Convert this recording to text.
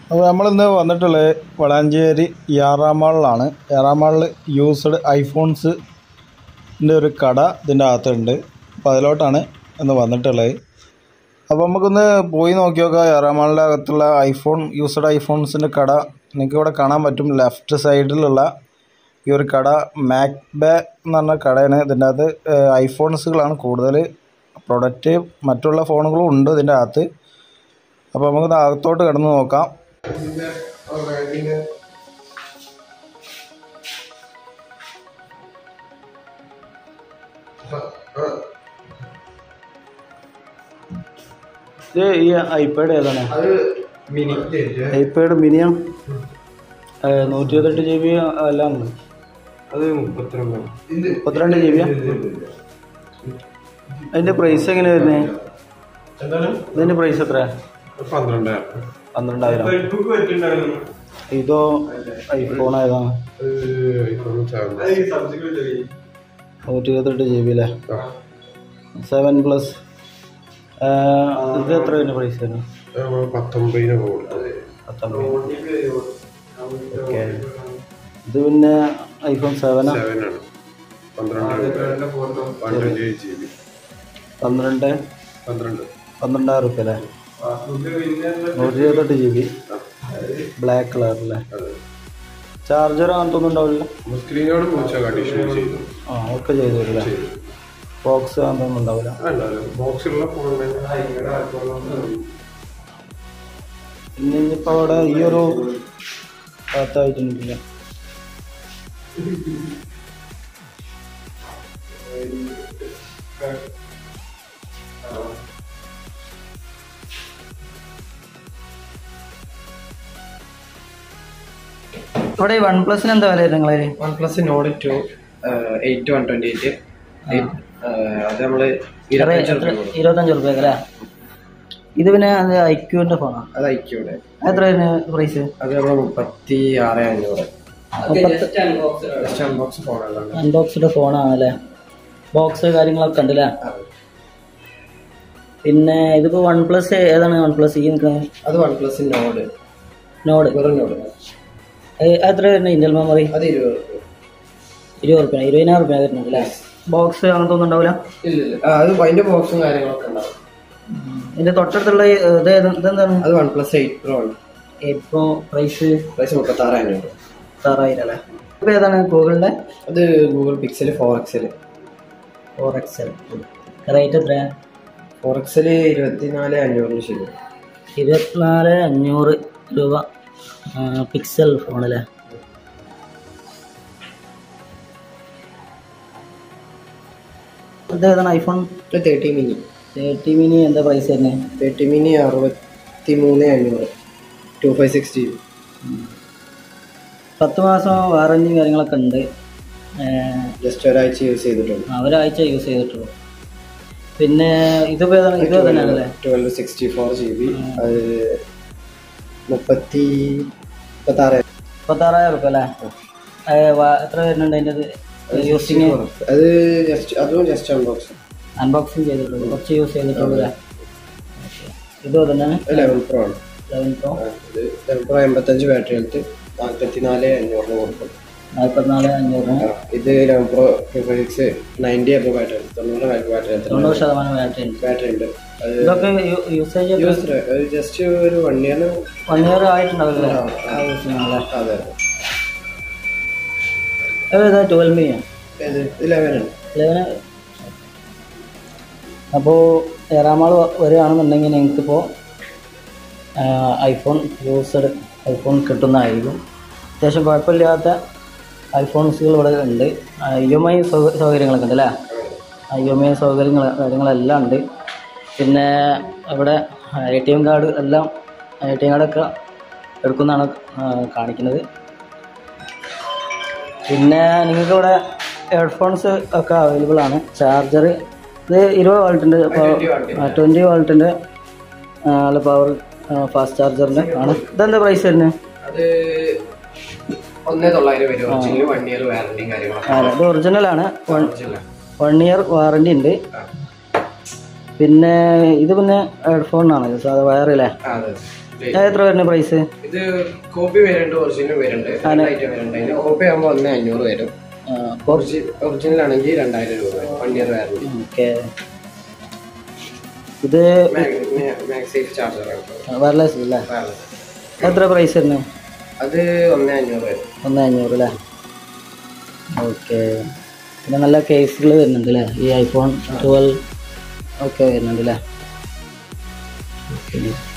അപ്പോൾ നമ്മളിന്ന് വന്നിട്ടുള്ളത് വളാഞ്ചേരി യാറാമാളിലാണ് യാറാമാളിൽ യൂസ്ഡ് ഐഫോൺസിൻ്റെ ഒരു കട ഇതിൻ്റെ അകത്തുണ്ട് അപ്പോൾ അതിലോട്ടാണ് ഇന്ന് വന്നിട്ടുള്ളത് അപ്പോൾ നമുക്കൊന്ന് പോയി നോക്കി നോക്കാം യാറാമാളിൻ്റെ അകത്തുള്ള ഐഫോൺ യൂസ്ഡ് ഐഫോൺസിൻ്റെ കട നിങ്ങൾക്ക് ഇവിടെ കാണാൻ പറ്റും ലെഫ്റ്റ് സൈഡിലുള്ള ഈ ഒരു കട മാക്ബെ എന്ന് പറഞ്ഞ കടയാണ് ഇതിൻ്റെ അകത്ത് ഐഫോൺസുകളാണ് കൂടുതൽ പ്രൊഡക്റ്റ് മറ്റുള്ള ഫോണുകളും ഉണ്ട് ഇതിൻ്റെ അകത്ത് അപ്പോൾ നമുക്ക് അകത്തോട്ട് കിടന്ന് നോക്കാം ഇത് ഈ ഐപാഡ് ഏതാണ് അത് മിനി ഐപാഡ് മിനിയം നൂറ്റി ഇരുപത്തെട്ട് ജി ബി എല്ലാം ഉണ്ട് അത് മുപ്പത്തിരണ്ട് ഇത് മുപ്പത്തിരണ്ട് ജി ബിയാ അതിൻ്റെ പ്രൈസ് എങ്ങനെയാണ് വരുന്നത് എന്താണ് ഇതിൻ്റെ പ്രൈസ് എത്ര പന്ത്രണ്ടായിരം പന്ത്രണ്ടായിരം ഫേസ്ബുക്ക് പറ്റുണ്ടായിരുന്നു ഇതോ ഐഫോൺ ഏതാണ് ഐഫോൺ സെവൻ നൂറ്റി ഇരുപത്തെട്ട് ജി ബി അല്ലേ സെവൻ പ്ലസ് ഇത് എത്ര ഇതിൻ്റെ പ്രൈസ് വരും പത്തൊമ്പതിനൊക്കെ കൊടുത്തത് പത്തൊമ്പത് ഓക്കെ ഇത് പിന്നെ ഐഫോൺ സെവനാ സെവൻ ആണ് പന്ത്രണ്ട് one twenty eight G B പന്ത്രണ്ട് പന്ത്രണ്ട് പന്ത്രണ്ടായിരം റുപ്യ അല്ലേ നൂറ്റി ഇരുപത്തെട്ട് ജി ബി ബ്ലാക്ക് കളർ അല്ലേ അതെ ചാർജർ അങ്ങനത്തെ ഒന്നും ഉണ്ടാവില്ല സ്ക്രീനോട് മുറിച്ച കണ്ടീഷൻ ചെയ്തു ആ ഒക്കെ ചെയ്തു തരില്ല ബോക്സ് അങ്ങനത്തെ ഒന്നും ഉണ്ടാവില്ല ബോക്സിലുള്ള ഫോണിന് പിന്നെ ഇനിയിപ്പോൾ അവിടെ ഈ ഒരു ഭാഗത്തായിട്ടുണ്ടല്ല ഇവിടെ ഈ വൺ പ്ലസിന് എന്താ വില നിങ്ങളെ OnePlus Nord two eight one twenty eight അത് നമ്മള് ഇരുപത്തഞ്ച് റുപ്യ കൊടുക്കും. ഇരുപത്തഞ്ച് റുപ്യ അല്ലേ ഇത് പിന്നെ അത് ഐക്യൂവിന്റെ ഫോണാണ് അത് ഐക്യൂടെ എത്ര പ്രൈസ് അത് നമ്മള് മുപ്പത്തി ആറ് അഞ്ഞൂറ് ജസ്റ്റ് അൺബോക്സ് ഫോണല്ലാണ് അൺബോക്സ്ഡ് ഫോണാണ് അല്ലേ ബോക്സ് കാര്യങ്ങളൊക്കെ ഉണ്ടല്ലേ പിന്നെ ഇതിപ്പോ വൺ പ്ലസ് ഏതാണ് വൺ പ്ലസ് ഈ നിൽക്കുന്നത് അത് വൺ പ്ലസ് നോഡ് നോഡ് വെറും നോഡ് എത്ര വരുന്നത് ഇന്ത്യൻ മെമ്മറി അത് ഇരുപത് റുപ്യ ഇരുപത് റുപ്യ ഇരുപതിനായിരം റുപ്യ വരുന്നത് അല്ലേ ബോക്സ് അങ്ങനത്തെ ഒന്നും ഉണ്ടാവില്ല ഇല്ല ഇല്ല ആ, അത് അതിന്റെ ബോക്സും കാര്യങ്ങളൊക്കെ ഉണ്ടാവും ഇതിന്റെ തൊട്ടടുത്തുള്ള ഈ, ഇത് ഏത് ഇതെന്താണ് അത് വൺ പ്ലസ് എയ്റ്റ് പ്രോ ആണ് ഇപ്പോ പ്രൈസ് പ്രൈസ് മുപ്പത്തി ആറ് അഞ്ഞൂറ് ആറായിരം അല്ലേ ഇപ്പൊ ഏതാണ് ഗൂഗിളിന്റെ അത് Google Pixel four XL four XL rate എത്രയാണ് ഫോർ എക്സൽ ഇരുപത്തിനാല് അഞ്ഞൂറിന് ശരി ഇരുപത്തിനാല് അഞ്ഞൂറ് രൂപ പിക്സൽ ഫോണല്ലേ ഇത് ഏതാണ് iPhone thirty mini thirty mini എന്താ പ്രൈസ് വരുന്നത് തേർട്ടി മിനി അറുപത്തി മൂന്ന് അഞ്ഞൂറ് two five six G B പത്ത് മാസം വാറണ്ടി കാര്യങ്ങളൊക്കെ ഉണ്ട് ജസ്റ്റ് ഒരാഴ്ച യൂസ് ചെയ്തിട്ടുണ്ട് ആ, ഒരാഴ്ച യൂസ് ചെയ്തിട്ടുള്ളൂ പിന്നെ ഇതിപ്പോ ഏതാണ് ഇത് തന്നെയാണല്ലേ twelve sixty four G B അത് മുപ്പത്തി മുപ്പത്താറ് മുപ്പത്താറായിരം റുപ്യ അല്ലേ ഏ, വാ- എത്ര വരുന്നുണ്ട് അതിൻ്റെ യൂസിങ് അത് ജസ്റ്റ് അതും ജസ്റ്റ് അൺബോക്സ് അൺബോക്സിങ് ചെയ്തിട്ടുള്ളൂ കുറച്ച് യൂസ് ചെയ്തിട്ടുള്ളൂ അല്ലേ ഓക്കെ. ഇതും തന്നെയാണ് ലെവൻ പ്രോ ആണ് ലെവൻ പ്രോ ആ, ഇത് ലെവൻ പ്രോ എൺപത്തഞ്ച് ബാറ്ററി എടുത്ത് നാൽപ്പത്തി നാല് അഞ്ഞൂറിന് കൊടുക്കും നാൽപ്പത്തിനാല് അഞ്ഞൂറിന് ആ, ഇത് eleven pro two five six ninety above battery തൊണ്ണൂറ് ബാറ്ററി തൊണ്ണൂറ് ശതമാനം ബാറ്ററി ഉണ്ട് ബാറ്ററി ഉണ്ട് അത് ഇതൊക്കെ യൂസേജ് യൂസ് ജസ്റ്റ് ഒരു വൺ ഇയറിന് വൺ ഇയർ ആയിട്ടുണ്ടാവില്ലേ ആ യൂസ് ചെയ്യുന്നല്ലേ അതെ ഏതാ ട്വൽവ് മിനിയാണ് ഇത് ഇലവൻ ആണ് ലെവന് അപ്പോൾ ഏറാമാൾ വരികയാണെന്നുണ്ടെങ്കിൽ നിങ്ങൾക്കിപ്പോൾ ഐഫോൺ യൂസ്ഡ് ഐഫോൺ കിട്ടുന്നതായിരിക്കും അത്യാവശ്യം കുഴപ്പമില്ലാത്ത ഐഫോൺസുകൾ ഇവിടെ ഉണ്ട് ഇ എം ഐ സൗകര്യങ്ങളൊക്കെ ഉണ്ട് അല്ലേ ഐ എം ഐ സൗകര്യങ്ങൾ കാര്യങ്ങളെല്ലാം ഉണ്ട് പിന്നെ ഇവിടെ എ ടി എം കാർഡ് എല്ലാം എ ടി എം കാർഡൊക്കെ എടുക്കുന്നതാണ് ആ, കാണിക്കുന്നത് പിന്നെ നിങ്ങൾക്ക് ഇവിടെ ഹെഡ്ഫോൺസ് ഒക്കെ അവൈലബിൾ ആണ് ചാർജർ ഇത് ഇരുപത് വോൾട്ടിൻ്റെ ട്വൻറ്റി വോൾട്ടിൻ്റെ നല്ല പവർ ഫാസ്റ്റ് ചാർജറിൻ്റെ ആണ് ഇതെന്താ പ്രൈസ് വരുന്നത് അത് ഒന്നേ തൊള്ളായിരം വരും ഒറിജിനൽ വൺ ഇയർ വാറണ്ടിയും കാര്യങ്ങളൊക്കെ ആ ഇത് ഒറിജിനലാണ് one original one year warranty ഉണ്ട് പിന്നെ ഇത് പിന്നെ ഹെഡ്ഫോണാണ് സാധാ വയറില്ലേ അതെ ഇത് എത്ര വരുന്നത് പ്രൈസ് ഇത് കോപ്പി വരുന്നുണ്ട് ഒറിജിനൽ വരുന്നുണ്ട് രണ്ടായിട്ട് വരുന്നുണ്ട് അതിന് കോപ്പി ആകുമ്പോൾ ഒന്ന് അഞ്ഞൂറ് വരും ഒറിജിനൽ ആണെങ്കിൽ രണ്ടായിരം രൂപ വരും വൺ ഇയർ വാറണ്ടി ഓക്കെ ഇത് മാക്സേഫ് ചാർജർ വയർലെസ് അല്ലേ എത്ര പ്രൈസ് വരുന്നത് അത് ഒന്ന് അഞ്ഞൂറ് വരും ഒന്ന് അഞ്ഞൂറ് അല്ലേ ഓക്കെ പിന്നെ നല്ല കേസുകൾ വരുന്നുണ്ട് അല്ലേ ഈ ഐഫോൺ ട്വൽവ് ഒക്കെ വരുന്നുണ്ട് അല്ലേ ഓക്കെ